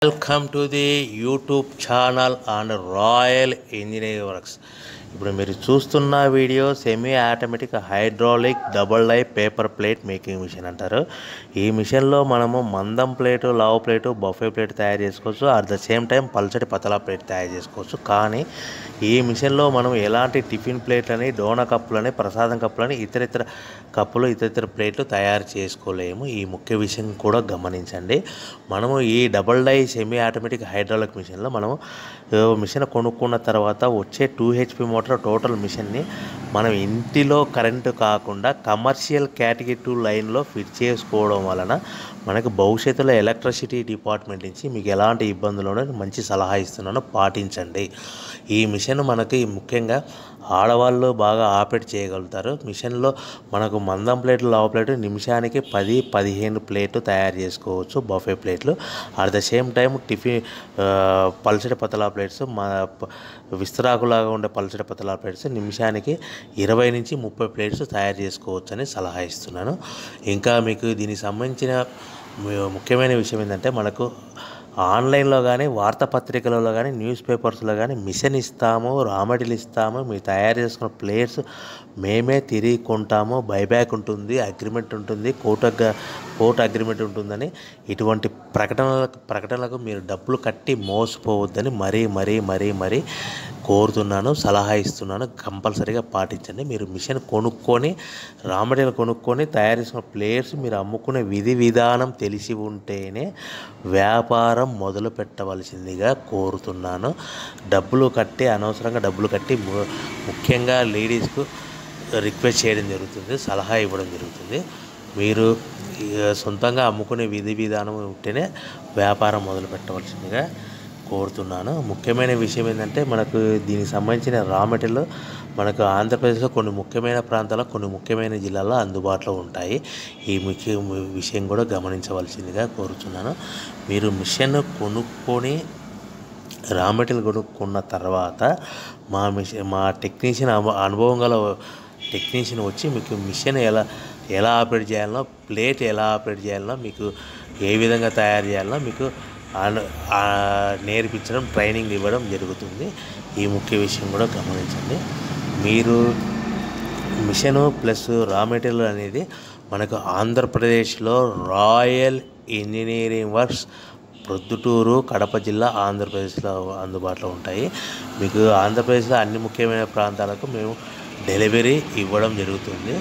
welcome to the YouTube channel on Royal Engineering Works ఇప్పుడు మీరు చూస్తున్న video semi automatic hydraulic double die paper plate making machine అంటారు ఈ మిషన్లో మనము మందం ప్లేటు లావ్ ప్లేటు బఫే ప్లేట్ తయారు చేసుకోవచ్చు అట్ ద సేమ్ టైం పల్చటి పతలా ప్లేట్ తయారు చేసుకోవచ్చు కానీ ఈ మిషన్లో మనం ఎలాంటి టిఫిన్ ప్లేట్లని డోనా కప్పులని ప్రసాదం కప్పులని ఇతర ఇతర కప్పులు ఇతర ఇతర ప్లేట్లు తయారు చేసుకోలేము ఈ ముఖ్య విషయం కూడా గమనించండి మనము ఈ double die semi automatic hydraulic మిషన్లో మనము ఆ, మిషన్ కొనుక్కున్న తర్వాత వచ్చే టూ హెచ్పి మోటార్ టోటల్ మిషన్ని మనం ఇంటిలో కరెంటు కాకుండా కమర్షియల్ కేటగిరీ టూ లైన్లో ఫిట్ చేసుకోవడం వలన మనకు భవిష్యత్తులో ఎలక్ట్రిసిటీ డిపార్ట్మెంట్ నుంచి మీకు ఎలాంటి ఇబ్బందులు ఉండవు మంచి సలహా ఇస్తున్నాను పాటించండి ఈ మిషన్ మనకి ముఖ్యంగా ఆడవాళ్ళు బాగా ఆపరేట్ చేయగలుగుతారు మిషన్లో మనకు మందం ప్లేట్లు లావు ప్లేటు నిమిషానికి పది పదిహేను ప్లేట్లు తయారు చేసుకోవచ్చు బఫే ప్లేట్లు at the same time tiffin ఆ, పల్చడి పతలా ప్లేట్స్ మా ప- విస్తరాకులాగా ఉండే పల్చడి పతలా ప్లేట్స్ నిమిషానికి ఇరవై నుంచి ముప్పై ప్లేట్స్ తయారు చేసుకోవచ్చు అని సలహా ఇస్తున్నాను ఇంకా మీకు దీనికి సంబంధించిన ము- ముఖ్యమైన విషయం ఏంటంటే మనకు ఆన్లైన్లో కానీ వార్తాపత్రికలలో కానీ న్యూస్ పేపర్స్లో కానీ మిషన్ ఇస్తాము రా మెటీరియల్ ఇస్తాము మీరు తయారు చేసుకున్న ప్లేయర్స్ మేమే తిరిగి కొంటాము బైబ్యాక్ ఉంటుంది అగ్రిమెంట్ ఉంటుంది కోర్టు అగ్గ కోర్టు అగ్రిమెంట్ ఉంటుందని ఇటువంటి ప్రకటనలకు ప్రకటనలకు మీరు డబ్బులు కట్టి మోసపోవద్దని మరీ మరీ మరీ మరీ కోరుతున్నాను సలహా ఇస్తున్నాను కంపల్సరీగా పాటించండి మీరు మిషన్ కొనుక్కొని రా మెటీరియల్ కొనుక్కొని తయారు చేసిన ప్లేయర్స్ మీరు అమ్ముకునే విధి విధానం తెలిసి ఉంటేనే వ్యాపారం మొదలు పెట్టవలసిందిగా కోరుతున్నాను డబ్బులు కట్టి అనవసరంగా డబ్బులు కట్టి ము- ముఖ్యంగా లేడీస్కు రిక్వెస్ట్ చేయడం జరుగుతుంది సలహా ఇవ్వడం జరుగుతుంది మీరు ఇక సొంతంగా అమ్ముకునే విధి విధానం ఉంటేనే వ్యాపారం మొదలు పెట్టవలసిందిగా కోరుతున్నాను ముఖ్యమైన విషయం ఏంటంటే మనకు దీనికి సంబంధించిన రా మెటీరియల్ మనకు ఆంధ్రప్రదేశ్లో కొన్ని ముఖ్యమైన ప్రాంతాల్లో కొన్ని ముఖ్యమైన జిల్లాల్లో అందుబాటులో ఉంటాయి ఈ ముఖ్య విషయం కూడా గమనించవలసిందిగా కోరుతున్నాను మీరు మిషన్ కొనుక్కొని రా మెటీరియల్ కొనుక్కున్న తర్వాత మా మిషన్ మా టెక్నీషియన్ అను- అనుభవం గల టెక్నీషియన్ వచ్చి మీకు మిషన్ ఎలా ఎలా ఆపరేట్ చేయాలనో ప్లేట్ ఎలా ఆపరేట్ చేయాలనో మీకు ఏ విధంగా తయారు చేయాలనో మీకు అను- ఆ నేర్పించడం ట్రైనింగ్ ఇవ్వడం జరుగుతుంది ఈ ముఖ్య విషయం కూడా గమనించండి మీరు మిషను ప్లస్ రా మెటీరియల్ అనేది మనకు ఆంధ్రప్రదేశ్లో Royal Engineering Works Proddatur Kadapa జిల్లా ఆంధ్రప్రదేశ్లో అందుబాటులో ఉంటాయి మీకు ఆంధ్రప్రదేశ్లో అన్ని ముఖ్యమైన ప్రాంతాలకు మేము డెలివరీ ఇవ్వడం జరుగుతుంది